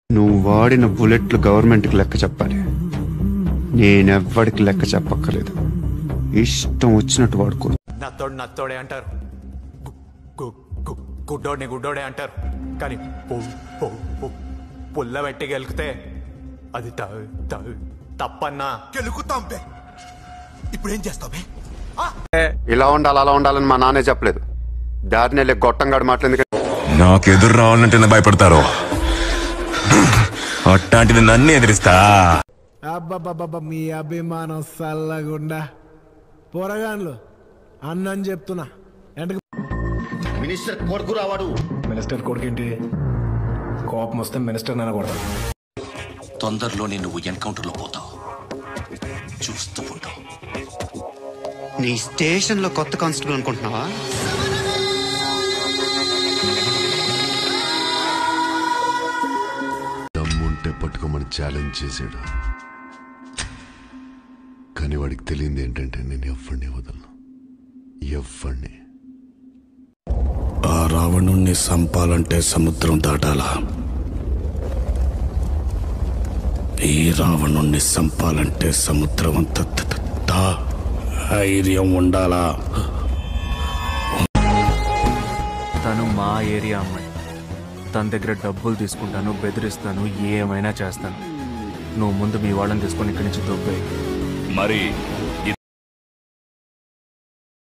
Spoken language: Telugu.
నువ్వు వాడిన బుల్లెట్లు గవర్నమెంట్కి లెక్క చెప్పాలి నేనెవ్వడికి లెక్క చెప్పక్కర్లేదు ఇష్టం వచ్చినట్టు వాడుకో నత్తోడు నత్తోడే అంటారు గు- గు- గు- గుడ్డోడిని గుడ్డోడే అంటారు కానీ పు- పు- పు- పుల్ల పెట్టి గెలికితే అది త- త- తప్పన్నా గెలుకుతాం బే ఇప్పుడు ఏం చేస్తావే ఇలా ఉండాలి అలా ఉండాలని మా నాన్నే చెప్పలేదు దారిని వెళ్ళే గొట్టంగాడు మాట్లాడింది నాకు ఎదురు రావాలంటేనే భయపడతారు అట్లాంటిది నన్ను ఎదిరిస్తా అబ్బబ్బబ్బబ్బ మీ అభిమానం సల్లగుండా పోరగాన్లు అన్నని చెప్తున్నా ఎంటకు మినిస్టర్ కొడుకు రావాడు మినిస్టర్ కొడుకేంటి కోపం వస్తే మినిస్టర్ అనకూడదు తొందరలోనే నువ్వు ఎన్కౌంటర్ లో పోతావు చూస్తూ ఉంటావు నీ స్టేషన్ లో కొత్త కానిస్టేబుల్ అనుకుంటున్నావా దమ్ముంటే పట్టుకోమని ఛాలెంజ్ చేశాడు కానీ వాడికి తెలియంది ఏంటంటే నేను ఎవ్వడిని వదలను ఎవ్వడిని ఆ రావణుణ్ణి సంపాలంటే సముద్రం దాటాలా ఈ రావణుణ్ణి సంపాలంటే సముద్రం అంత త- త- తా- ధైర్యం ఉండాలా తను మా ఏరియా అమ్మాయి తన దగ్గర డబ్బులు తీసుకుంటాను బెదిరిస్తాను ఏమైనా చేస్తాను నువ్వు ముందు మీ వాళ్ళని తీసుకొని ఇక్కడి నుంచి దొబ్బే మరి